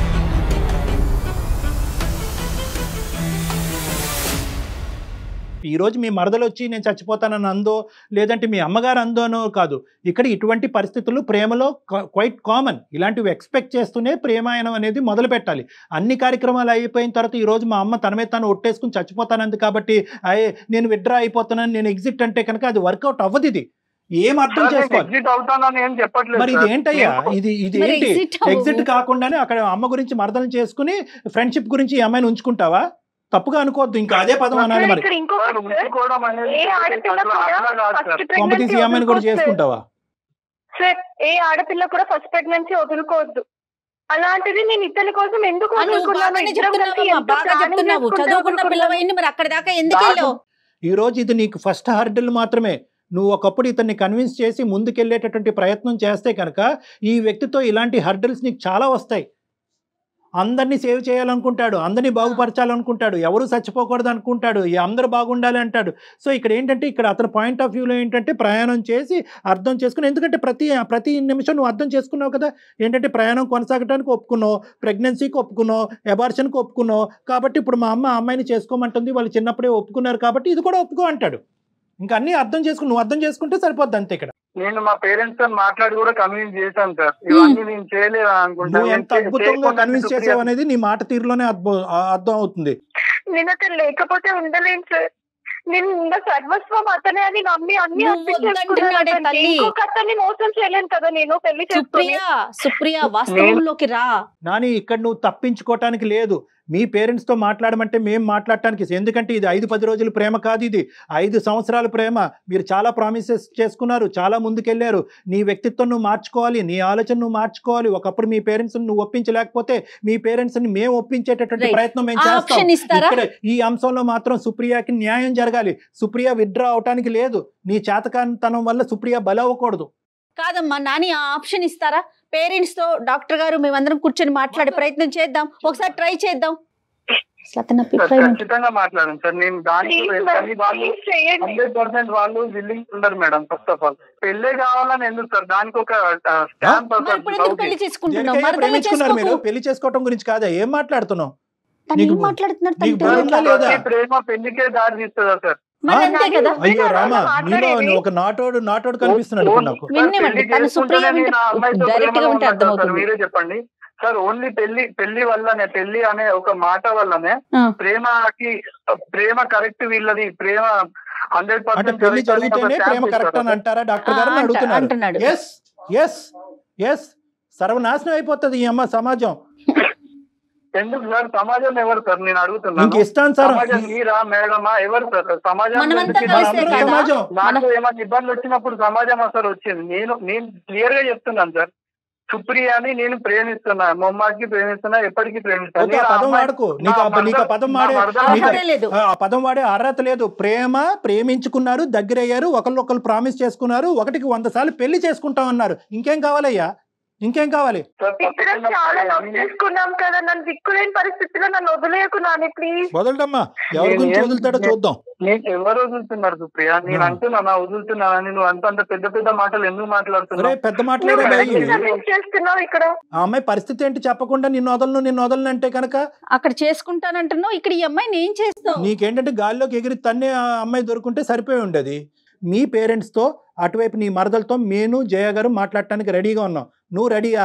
ఈ రోజు మీ మరదలు వచ్చి నేను చచ్చిపోతానని అందో లేదంటే మీ అమ్మగారు అందోనో కాదు ఇక్కడ ఇటువంటి పరిస్థితులు ప్రేమలో క్వైట్ కామన్ ఇలాంటివి ఎక్స్పెక్ట్ చేస్తూనే ప్రేమాయణం అనేది మొదలు పెట్టాలి అన్ని కార్యక్రమాలు అయిపోయిన తర్వాత ఈ రోజు మా అమ్మ తన మీద తాను ఒట్టేసుకుని చచ్చిపోతానంది కాబట్టి అయ్యే నేను విడ్రా అయిపోతున్నాను నేను ఎగ్జిట్ అంటే కనుక అది వర్కౌట్ అవ్వదు ఇది ఏం అర్థం చేసుకోవాలి ఎగ్జిట్ అవుతానని ఏం చెప్పట్లేదు మరి ఇది సార్. ఏంటయ్యా నేను- ఇది ఇది మరి ఏంటి exit అవ్వు. ఎగ్జిట్ కాకుండానే అక్కడ అమ్మ గురించి మరదలు చేసుకుని ఫ్రెండ్షిప్ గురించి ఈ అమ్మాయిని ఉంచుకుంటావా తప్పుగా అనుకోవద్దు ఇంకా అదే పదం అనాలి మరి ఇక్కడ ఇంకొకటి సార్, ఉంచుకోవడం అనేది ఏ ఆడపిల్ల అట్లా- కూడా అట్లా కాదు ఫస్ట్ సార్. కొంపతీసి ఈ అమ్మాయిని కూడా చేసుకుంటావా సార్ ఏ ఆడపిల్ల కూడా ఫస్ట్ ప్రెగ్నెన్సీ వదులుకోవద్దు అలాంటిది నేను ఇతని కోసం ఎందుకు ఆ, నువ్వు వదులుకున్నాను బాగానే ఇద్దరం కలిసి చెప్తున్నావమ్మా ఎంతో బాగా planning చెప్తున్నావు చేసుకుంటూ చదువుకున్న వదులుకున్నాను. పిల్లవైంది మరి అక్కడ దాకా ఎందుకు నాకు- వెళ్ళావు ఈ రోజు ఇది నీకు ఫస్ట్ హర్డిల్ మాత్రమే నువ్వు ఒకప్పుడు ఇతన్ని కన్విన్స్ చేసి ముందుకెళ్ళేటటువంటి ప్రయత్నం చేస్తే కనుక ఈ వ్యక్తితో ఇలాంటి హర్డిల్స్ నీకు చాలా వస్తాయి అందరినీ సేవ్ చేయాలనుకుంటాడు అందరినీ బాగుపరచాలనుకుంటాడు ఎవరు చచ్చిపోకూడదు అనుకుంటాడు ఈ అందరూ బాగుండాలి అంటాడు సో ఇక్కడ ఏంటంటే ఇక్కడ అతని పాయింట్ ఆఫ్ వ్యూలో ఏంటంటే ప్రయాణం చేసి అర్థం చేసుకుని ఎందుకంటే ప్రతి ప్రతి నిమిషం నువ్వు అర్థం చేసుకున్నావు కదా ఏంటంటే ప్రయాణం కొనసాగడానికి ఒప్పుకున్నావు ప్రెగ్నెన్సీకి ఒప్పుకున్నావు ఎబార్షన్కి ఒప్పుకున్నావు కాబట్టి ఇప్పుడు మా అమ్మ ఆ అమ్మాయిని చేసుకోమంటుంది వాళ్ళు చిన్నప్పుడే ఒప్పుకున్నారు కాబట్టి ఇది కూడా ఒప్పుకో అంటాడు ఇంకా అన్నీ అర్థం చేసుకుని నువ్వు అర్థం చేసుకుంటే సరిపోద్ది అంతే ఇక్కడ నేను మా పేరెంట్స్ తో మాట్లాడి కూడా కన్విన్స్ చేశాను సార్ ఇవన్నీ నేను చేయలేదు అనుకుంటా నువ్వు నేను ఎంత చే- అద్భుతంగా చేయకుండా కన్విన్స్ సుప్రియ- చేసావు అనేది నీ మాట తీరులోనే అద్భు- ఆ- అర్థం అవుతుంది నేను అతను లేకపోతే ఉండలేను సార్ నేను నా సర్వస్వం అతనే అని నమ్మి అన్ని నువ్వు అర్పించేసుకున్నాను వద్దంటున్నాడే అతనికి. తల్లి. ఇంకొక అతన్ని మోసం చేయలేను కదా నేను పెళ్లి చేసుకుని సుప్రియ సుప్రియ వాస్తవంలోకి రా నాని ఇక్కడ నువ్వు తప్పించుకోవటానికి లేదు మీ పేరెంట్స్ తో మాట్లాడమంటే మేము మాట్లాడటానికి ఎందుకంటే ఇది ఐదు పది రోజుల ప్రేమ కాదు ఇది ఐదు సంవత్సరాల ప్రేమ మీరు చాలా ప్రామిసెస్ చేసుకున్నారు చాలా ముందుకెళ్లారు నీ వ్యక్తిత్వం నువ్వు మార్చుకోవాలి నీ ఆలోచన నువ్వు మార్చుకోవాలి ఒకప్పుడు మీ పేరెంట్స్ నువ్వు ఒప్పించలేకపోతే మీ పేరెంట్స్ ని మేము ఒప్పించేటటువంటి Right. ప్రయత్నం మేము ఆ చేస్తాం ఆప్షన్ ఇస్తారా ఇక్కడ ఈ అంశంలో మాత్రం సుప్రియకి న్యాయం జరగాలి సుప్రియ విత్డ్రా అవటానికి లేదు నీ చేతకానితనం వల్ల సుప్రియ బలవ్వకూడదు కాదమ్మా నాని ఆ ఆప్షన్ ఇస్తారా పేరెంట్స్ తో డాక్టర్ గారు మేమందరం కూర్చొని మాట్లాడే ప్రయత్నం చేద్దాం ఒకసారి ట్రై చేద్దాం అసలు అతని సార్ అభిప్రాయం ఏంటి? ఖచ్చితంగా మాట్లాడండి సార్ నేను దానికి Please, కానీ వాళ్ళు please చేయండి హండ్రెడ్ పర్సెంట్ వాళ్ళు విల్లింగ్ ఉండరు మేడం ఫస్ట్ ఆఫ్ ఆల్ పెళ్ళే కావాలని ఎందుకు సార్ దానికి ఒక స్టాంప్ మరి ఇప్పుడు ఎందుకు పెళ్లి చేసుకుంటున్నావు దేనికైనా మరదలు ప్రేమించుకున్నారు మీరు చేసుకోకు పెళ్లి చేసుకోవటం గురించి కాదా ఏం మాట్లాడుతున్నావు తను ఏం నీకు- మాట్లాడుతున్నారు నీకు తను బుర్ర ఉందా లేదా? ప్రేమ పెళ్లికే దారి తీస్తుందా సార్ మరి అంతే కదా అయ్యో రామా మాట్లాడేది. నీలో ఒక నాటోడు నాటోడు కనిపిస్తున్నాడు ఇప్పుడు నాకు విన్నేమండి తను సుప్రియ వింటే డైరెక్ట్ గా వింటే అర్థమవుతుంది మీరే చెప్పండి సార్ ఓన్లీ పెళ్లి పెళ్లి వల్లనే పెళ్లి అనే ఒక మాట వల్లనే ఆ. ప్రేమకి ప్రేమ కరెక్ట్ వీళ్ళది ప్రేమ హండ్రెడ్ అంటే పెళ్లి జరిగితేనే ప్రేమ కరెక్ట్ అని అంటారా డాక్టర్ గారు ఆ, అంట- అడుగుతున్నారు అంటున్నాడు ఎస్ ఎస్ ఎస్ సర్వనాశనం అయిపోతుంది ఈ అమ్మ సమాజం ఎందుకు సార్ సమాజం ఎవరు సార్ నేను ఇంక అడుగుతున్నాను ఇస్తాను సార్ సమాజం మీరా మేడమా ఎవరు సార్ సమాజం మనమంతా గురించి కలిసే నాకు కదా? సమాజం నాకు ఏమైనా ఇబ్బంది వచ్చినప్పుడు సమాజం అసలు వచ్చింది నేను నేను క్లియర్ గా చెప్తున్నాను సార్ సుప్రియాని నేను ప్రేమిస్తున్నా మొమ్మాకి ప్రేమిస్తున్నా ఎప్పటికీ ప్రేమిస్తాను ఓకే ఆ నేను ఆ పదం అమ్మాయి- వాడుకో నీకు ఆ నా నీకు ఆ పదం వాడే నా మరదలు- నీకు అర్హతే లేదు ఆ పదం వాడే అర్హత లేదు ప్రేమ ప్రేమించుకున్నారు దగ్గరయ్యారు ఒకళ్ళొకళ్ళు ప్రామిస్ చేసుకున్నారు ఒకటికి వంద సార్లు పెళ్లి చేసుకుంటాం అన్నారు ఇంకేం కావాలయ్యా ఇంకేం కావాలి సార్, ఇద్దరం చాలా లవ్ చేసుకున్నాం కదా నన్ను దిక్కులేని పరిస్థితిలో నన్ను వదిలేకున్నాను ప్లీజ్ వదలడమ్మా ఎవరి గురించి నేను- వదులుతాడో చూద్దాం నేను ఎవరు వదులుతున్నారు సుప్రియ నేను ఆ. అంటున్నా వదులుతున్నానని నువ్వు అంత అంత పెద్ద పెద్ద మాటలు ఎందుకు అరే మాట్లాడుతున్నావు పెద్ద మాట్లాడే బాయ్ చేస్తున్నావు ఇక్కడ ఆ అమ్మాయి పరిస్థితి ఏంటి చెప్పకుండా నిన్ను వదలను నిన్ను వదలను అంటే కనుక అక్కడ చేసుకుంటానంటున్నావు ఇక్కడ ఈ అమ్మాయిని ఏం చేస్తావు నీకేంటంటే గాల్లోకి ఎగిరి తన్నే ఆ అమ్మాయి దొరుకుంటే సరిపోయి ఉండేది మీ పేరెంట్స్తో అటువైపు నీ మరదలతో నేను జయ గారు మాట్లాడటానికి రెడీగా ఉన్నాం నువ్వు రెడీయా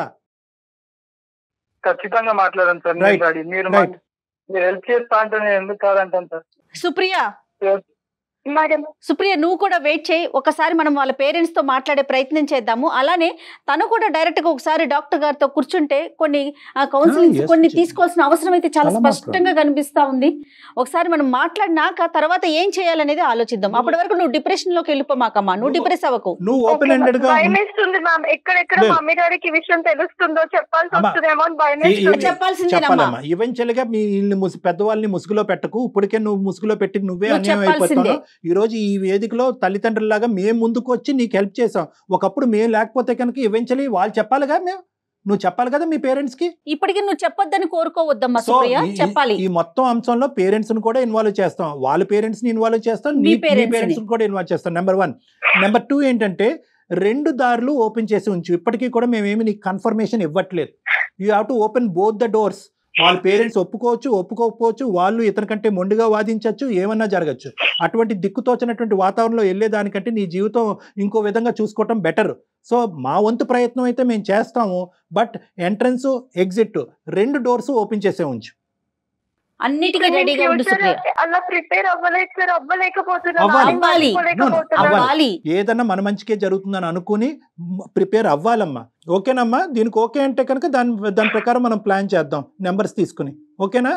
ఖచ్చితంగా మాట్లాడాను సార్ Right. నేను ready. మీరు Right. మా- మీరు హెల్ప్ చేస్తా అంటే నేను ఎందుకు కాదంటాను సార్ సుప్రియ మేడం సుప్రియ నువ్వు కూడా వెయిట్ చేయి ఒకసారి మనం వాళ్ళ పేరెంట్స్ తో మాట్లాడే ప్రయత్నం చేద్దాము అలానే తను కూడా డైరెక్ట్ గా ఒకసారి డాక్టర్ గారితో కూర్చుంటే కొన్ని కౌన్సిలింగ్స్ Ah, yes, కొన్ని yes. తీసుకోవాల్సిన అవసరం అయితే చాలా చాలా స్పష్టంగా కనిపిస్తా ఉంది ఒకసారి మనం మాట్లాడినాక తర్వాత ఏం చేయాలనేది ఆలోచిద్దాం అప్పటి వరకు నువ్వు డిప్రెషన్ లోకి వెళ్ళిపోమాకమ్మా నువ్వు డిప్రెస్ అవ్వకు నువ్వు ఓపెన్ ఎండెడ్ గా భయం వేస్తుంది మ్యామ్ ఎక్కడెక్కడ లేదు. మమ్మీ డాడీకి ఈ విషయం తెలుస్తుందో చెప్పాల్సి అమ్మా, వస్తుందేమో అని భయం ఈ- ఈ- వేస్తుంది చెప్పాల్సిందేనమ్మా చెప్పాలమ్మా ఈవెన్చువల్ గా మీ వీళ్ళని ముసు పెద్దవాళ్ళని ముసుగులో పెట్టకు ఇప్పటికే నువ్వు ముసుగులో పెట్టి నువ్వే నువ్వు అన్యాయం చెప్పాల్సిందే. అయిపోతావు ఈ రోజు ఈ వేదికలో తల్లిదండ్రులాగా మేము ముందుకు వచ్చి నీకు హెల్ప్ చేసాం ఒకప్పుడు మేము లేకపోతే కనుక ఈవెన్చువలీ వాళ్ళు చెప్పాలిగా మేము నువ్వు చెప్పాలి కదా మీ పేరెంట్స్ కి ఇప్పటికి నువ్వు చెప్పొద్దని కోరుకోవద్దమ్మా సో సుప్రియ ఈ- చెప్పాలి ఈ మొత్తం అంశంలో పేరెంట్స్ ని కూడా ఇన్వాల్వ్ చేస్తాం వాళ్ళ పేరెంట్స్ ని ఇన్వాల్వ్ చేస్తాం మీ మీ parents ని. పేరెంట్స్ ని కూడా ఇన్వాల్వ్ చేస్తాం నెంబర్ వన్ నెంబర్ టూ ఏంటంటే రెండు దారులు ఓపెన్ చేసి ఉంచు ఇప్పటికీ కూడా మేమేమి నీకు కన్ఫర్మేషన్ ఇవ్వట్లేదు you have to open both the doors వాళ్ళ పేరెంట్స్ ఒప్పుకోవచ్చు ఒప్పుకోకపోవచ్చు వాళ్ళు ఇతని కంటే మొండిగా వాదించవచ్చు ఏమన్నా జరగచ్చు అటువంటి దిక్కుతోచినటువంటి వాతావరణంలో వెళ్ళేదానికంటే నీ జీవితం ఇంకో విధంగా చూసుకోవటం బెటర్ సో మా వంతు ప్రయత్నం అయితే మేము చేస్తాము బట్ ఎంట్రన్స్ ఎగ్జిట్ రెండు డోర్స్ ఓపెన్ చేసే ఉంచు అన్నిటికీ రెడీగా ఉండు Future సుప్రియ అలా ప్రిపేర్ అవ్వలేదు సార్ అవ్వలేకపోతున్నాను అవ్వాలి. అవ్వాలి. ఆలోచించుకోలేకపోతున్నాను. అవ్వాలి. అవ్వాలి ఏదన్నా మన మంచికే జరుగుతుందని అనుకుని ప్రిపేర్ అవ్వాలమ్మా ఓకేనమ్మా దీనికి ఓకే అంటే కనుక దాని దాని ప్రకారం మనం ప్లాన్ చేద్దాం నెంబర్స్ తీసుకుని ఓకేనా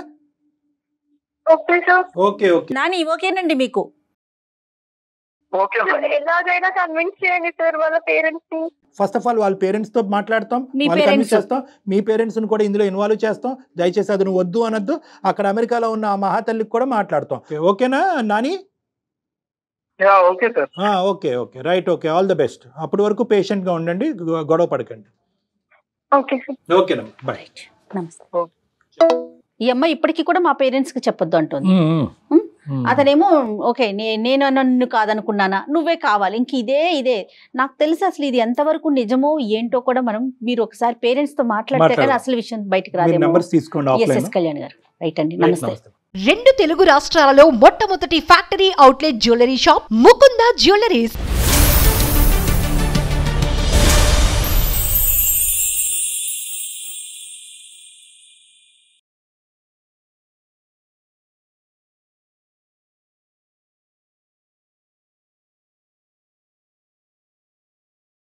okay sir okay okay Nani ఓకేనండి మీకు ఓకే మేడం ఎలాగైనా కన్విన్స్ చేయండి సార్ వాళ్ళ పేరెంట్స్ ని ఫస్ట్ ఆఫ్ ఆల్ వాళ్ళ పేరెంట్స్ తో మాట్లాడతాం మీ వాళ్ళకి parents. కన్విన్స్ చేస్తాం మీ పేరెంట్స్ ని కూడా ఇందులో ఇన్వాల్వ్ చేస్తాం దయచేసి అది నువ్వు వద్దు అనొద్దు అక్కడ అమెరికాలో ఉన్న ఆ మహాతల్లికి కూడా మాట్లాడతాం ఓకే, ఓకేనా నాని యా ఓకే సార్ ఆ, okay okay right okay all the best అప్పటి వరకు patient గా ఉండండి గొ- గొడవ పడకండి ఓకే సార్ ఓకేనమ్మా బాయ్ నమస్తే ఈ అమ్మాయి ఇప్పటికీ కూడా మా పేరెంట్స్ కి చెప్పొద్దు అంటుంది అతనేమో ఓకే నే- నేను నన్ను కాదనుకున్నానా నువ్వే కావాలి ఇంక ఇదే ఇదే నాకు తెలుసు అసలు ఇది ఎంతవరకు నిజమో ఏంటో కూడా మనం మీరు ఒకసారి పేరెంట్స్ తో మాట్లాడితే కానీ మాట్లాడదాం. అసలు విషయం బయటకు మీరు రాదేమో నెంబర్స్ తీసుకోండి ఎస్ ఆఫ్లైన్ ఎస్ కళ్యాణ్ గారు రైట్ అండి నమస్తే రెండు తెలుగు రాష్ట్రాలలో మొట్టమొదటి factory outlet jewellery shop Mukunda jewelleries